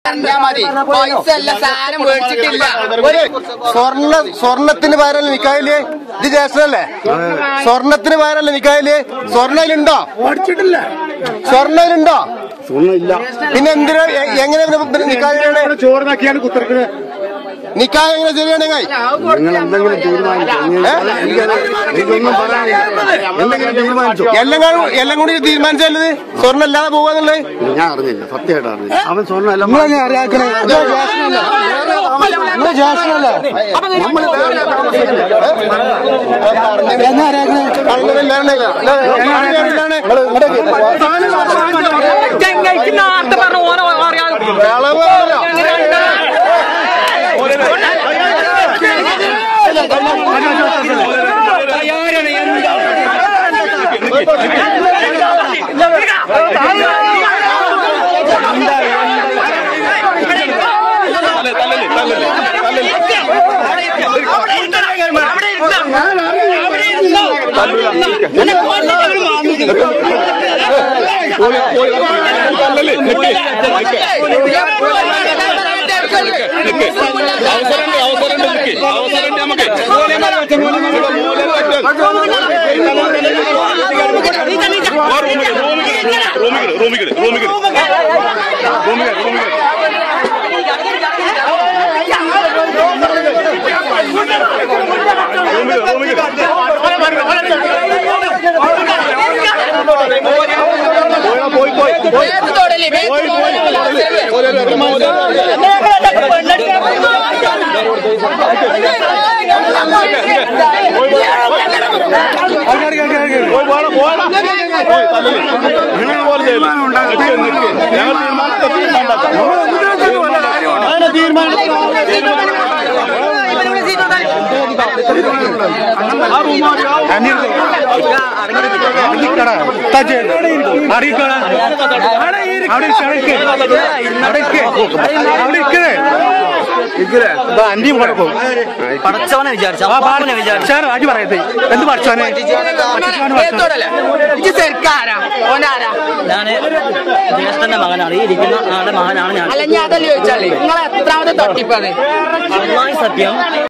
പറഞ്ഞാ മതി പൈസ അല്ല സാധനം മേടിച്ചിട്ടില്ല ഒരു സ്വർണ്ണ സ്വർണത്തിന് പകരല്ലേ നിക്കായില് ഇത് ജേഷനല്ലേ സ്വർണത്തിന് പകരല്ലേ നിക്കായില് സ്വർണ്ണയിലുണ്ടോ സ്വർണ്ണയിലുണ്ടോ പിന്നെ എന്തിനാ എ- എങ്ങനെ നിക്കായിലാണ് ചോറിനാക്കിയാണ് കുത്തിറക്കുന്നത് നിക്കായ എങ്ങനെ ശരിയാണെങ്കിൽ നിങ്ങൾ എന്തെങ്കിലും തീരുമാനിച്ചു എനിക്കൊന്നും പറയാനില്ല എന്തെങ്കിലും തീരുമാനിച്ചു എല്ലാം കാണും എല്ലാം കൂടി തീരുമാനിച്ചല്ലത് സ്വർണ്ണം ഇല്ലാതെ പോവാന്നുള്ളത് ഞാൻ അറിഞ്ഞില്ല സത്യമായിട്ട് അറിഞ്ഞില്ല അവൻ സ്വർണ്ണം എല്ലാം ചെങ്ങയ്ക്ക് നാട്ടെ പറഞ്ഞു ഓരോ അറിയാതെ അവസരമുണ്ട് അവസരമുണ്ട് നിക്ക് അവസരമുണ്ട് നമുക്ക് റൂമിൽ റൂമിൽ റൂമിൽ റൂമിൽ റൂമിൽ റൂമിൽ റൂമിൽ പോയി പോയി പോയി പോയി പോണം പോണം പോയി തല്ലല് നിങ്ങൾ പോലെ ചെയ്യില്ല നിക്ക് നിക്ക് ഞങ്ങൾ തീരുമാനത്തെ പടച്ചവനെ വിചാരിച്ച അപ്പാപ്പനെ വിചാരിച്ച അജി പറയട്ടെ എന്ത് പഠിച്ചാനെ ചെറുക്കാരാ ഓനാരാ ഞാന് ജ്യേഷ്ഠന്റെ മകനാണ് ഈ ഇരിക്കുന്ന ആളുടെ മകനാണ് ഞാൻ അല്ല ഞാൻ അതല്ലേ ചോദിച്ചാലേ നിങ്ങൾ എത്രാമത് തട്ടിപ്പാണ് അള്ളാഹി സത്യം